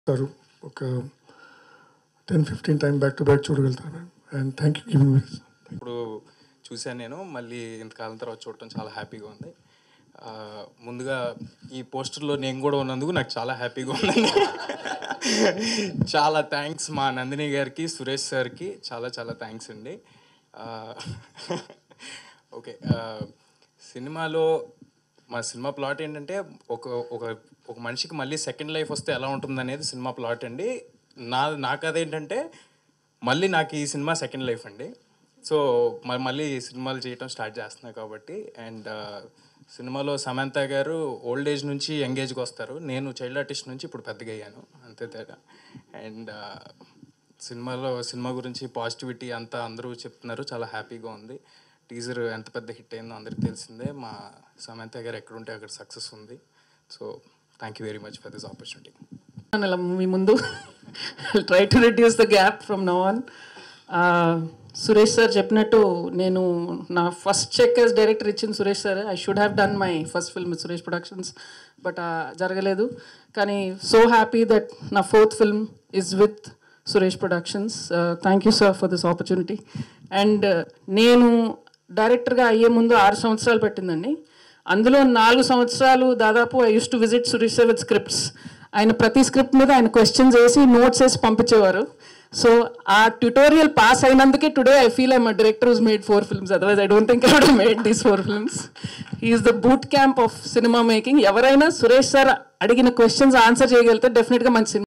చూస్తారు ఒక ten fifteen time back to back చూడగలుగుతారు ma'am and thank you giving me ఇప్పుడు చూశాను నేను మళ్ళీ ఇంతకాలం తర్వాత చూడటం చాలా హ్యాపీగా ఉంది ఆ, ముందుగా ఈ పోస్టర్లో నేను కూడా ఉన్నందుకు నాకు చాలా హ్యాపీగా ఉందండి చాలా థ్యాంక్స్ మా నందిని గారికి సురేష్ సార్కి చాలా చాలా థ్యాంక్స్ అండి ఆ, ఓకే ఆ, సినిమాలో మా సినిమా ప్లాట్ ఏంటంటే ఒక ఒక ఒక మనిషికి మళ్ళీ సెకండ్ లైఫ్ వస్తే ఎలా ఉంటుంది అనేది సినిమా ప్లాట్ అండి నా నాకు అదేంటంటే మళ్ళీ నాకు ఈ సినిమా సెకండ్ లైఫ్ అండి సో మరి మళ్ళీ సినిమాలు చేయటం స్టార్ట్ చేస్తున్నా కాబట్టి అండ్ సినిమాలో సమంత గారు ఓల్డ్ ఏజ్ నుంచి యంగ్ ఏజ్కి వస్తారు నేను చైల్డ్ ఆర్టిస్ట్ నుంచి ఇప్పుడు పెద్దగా అయ్యాను అంతే తేడా అండ్ సినిమాలో సినిమా గురించి పాజిటివిటీ అంతా అందరూ చెప్తున్నారు చాలా హ్యాపీగా ఉంది టీజర్ ఎంత పెద్ద హిట్ అయిందో అందరికీ తెలిసిందే మా సమంత గారు ఎక్కడుంటే అక్కడ సక్సెస్ ఉంది so thank you very much for this opportunity అలా మీ ముందు try to reduce the gap from now on Suresh sir చెప్పినట్టు నేను నా ఫస్ట్ చెక్ యాజ్ డైరెక్టర్ ఇచ్చింది Suresh sir I should have done my first film Suresh productions but జరగలేదు కానీ so happy that నా fourth film is with Suresh productions thank you sir for this opportunity and నేను డైరెక్టర్గా అయ్యే ముందు ఆరు సంవత్సరాలు పెట్టిందండి అందులో నాలుగు సంవత్సరాలు దాదాపు I used to visit Suresh sir with scripts ఆయన ప్రతి స్క్రిప్ట్ మీద ఆయన క్వశ్చన్స్ వేసి నోట్స్ వేసి పంపించేవారు సో ఆ ట్యూటోరియల్ పాస్ అయినందుకే today I feel I'm director who's made four films otherwise I don't think I would made these four films is the boot camp of cinema making ఎవరైనా Suresh sir అడిగిన questions answer చేయగలిగితే డెఫినెట్గా మంచి cinema